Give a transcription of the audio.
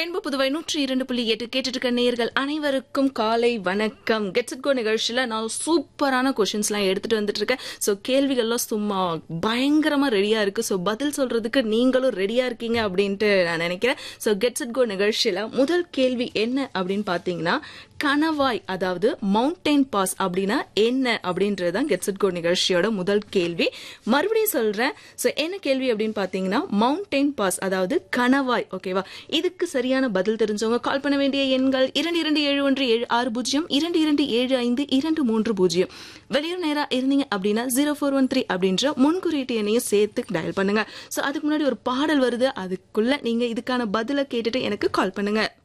rainbow Puduvai நூற்றி இரண்டு புள்ளி எட்டு கேட்டுட்டு இருக்க நேயர்கள் அனைவருக்கும் காலை வணக்கம் கெட்ஸ் இட் கோ நிகழ்ச்சியில நான் சூப்பரான கொஷின்ஸ்லாம் எடுத்துட்டு வந்துட்டு இருக்கேன் ஸோ கேள்விகள்லாம் சும்மா பயங்கரமா ரெடியா இருக்கு ஸோ பதில் சொல்றதுக்கு நீங்களும் ரெடியா இருக்கீங்க அப்படின்ட்டு நான் நினைக்கிறேன் ஸோ கெட்ஸ் இட் கோ நிகழ்ச்சியில முதல் கேள்வி என்ன அப்படின்னு பாத்தீங்கன்னா கணவாய் அதாவது மவுண்டைன் பாஸ் அப்படின்னா என்ன அப்படின்றது தான் கெட்ஸ் இட் கோ நிகழ்ச்சியோட முதல் கேள்வி மறுபடியும் சொல்றேன் ஸோ என்ன கேள்வி அப்படின்னு பாத்தீங்கன்னா மவுண்டைன் பாஸ் அதாவது கணவாய் ஓகேவா இதுக்கு சரியான பதில் தெரிஞ்சவங்க கால் பண்ண வேண்டிய எண்கள் இரண்டு இரண்டு ஏழு ஒன்று ஏழு ஆறு பூஜ்ஜியம் இரண்டு இரண்டு ஏழு ஐந்து இரண்டு மூன்று பூஜ்ஜியம் வெளியூர் நேரா இருந்தீங்க அப்படின்னா ஜீரோ ஃபோர் ஒன் த்ரீ அப்படின்ற முன்குறியீட்டு எண்ணையும் சேர்த்து டயல் பண்ணுங்க ஸோ அதுக்கு முன்னாடி ஒரு பாடல் வருது அதுக்குள்ள நீங்க இதுக்கான பதிலை கேட்டுட்டு எனக்கு கால் பண்ணுங்க